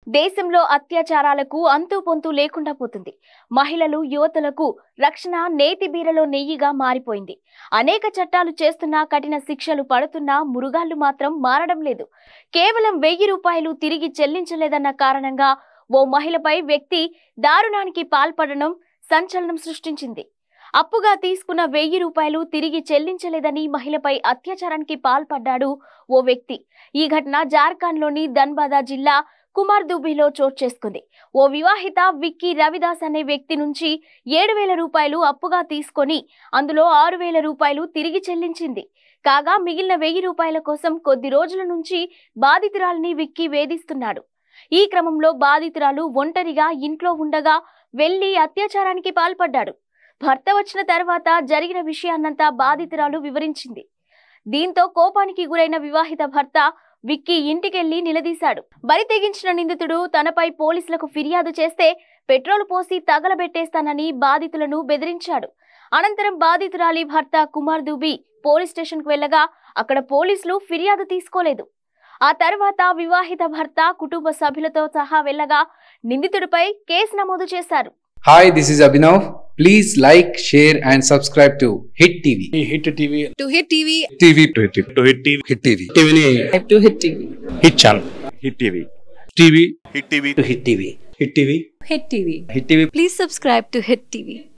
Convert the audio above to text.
దేశంలో అత్యాచారాలకు అంతు పొంతు లేకుండా పోతుంది మహిళలు యువతులకు రక్షణ నేతి బీరలో నెయ్యిగా మారిపోయింది అనేక చట్టాలు చేస్తున్నా కఠిన శిక్షలు పడుతున్నా మురుగాళ్లు మాత్రం మారడం లేదు కేవలం వెయ్యి రూపాయలు తిరిగి చెల్లించలేదన్న కారణంగా ఓ మహిళపై వ్యక్తి దారుణానికి పాల్పడడం సంచలనం సృష్టించింది అప్పుగా తీసుకున్న వెయ్యి రూపాయలు తిరిగి చెల్లించలేదని మహిళపై అత్యాచారానికి పాల్పడ్డాడు ఓ వ్యక్తి ఈ ఘటన జార్ఖండ్లోని ధన్బాదా జిల్లా కుమార్ దుబిలో చోటు చేసుకుంది ఓ వివాహిత విక్కీ రవిదాస్ అనే వ్యక్తి నుంచి ఏడు వేల రూపాయలు అప్పుగా తీసుకొని అందులో ఆరు వేల రూపాయలు తిరిగి చెల్లించింది కాగా మిగిలిన వెయ్యి రూపాయల కోసం కొద్ది రోజుల నుంచి బాధితురాలిని విక్కీ వేధిస్తున్నాడు ఈ క్రమంలో బాధితురాలు ఒంటరిగా ఇంట్లో ఉండగా వెళ్లి అత్యాచారానికి పాల్పడ్డాడు భర్త వచ్చిన తర్వాత జరిగిన విషయాన్నంతా బాధితురాలు వివరించింది దీంతో కోపానికి గురైన వివాహిత భర్త విక్కీ ఇంటికెళ్లి నిలదీశాడు బరి తెగించిన నిందితుడు తనపై పోలీసులకు ఫిర్యాదు చేస్తే పెట్రోల్ పోసి తగలబెట్టేస్తానని బాధితులను బెదిరించాడు అనంతరం బాధితురాలి భర్త కుమార్ దుబి పోలీస్ స్టేషన్కు వెళ్లగా అక్కడ పోలీసులు ఫిర్యాదు తీసుకోలేదు ఆ తర్వాత వివాహిత భర్త కుటుంబ సభ్యులతో సహా వెళ్ళగా నిందితుడిపై కేసు నమోదు చేశారు Hi, this is Abhinav. Please like, share, and subscribe to Hit TV. Hit TV to hit TV TV. To hit to hit TV Hit TV. టీవీని to hit TV hit channel hit TV TV hit TV to hit TV hit TV hit TV hit TV please subscribe to hit TV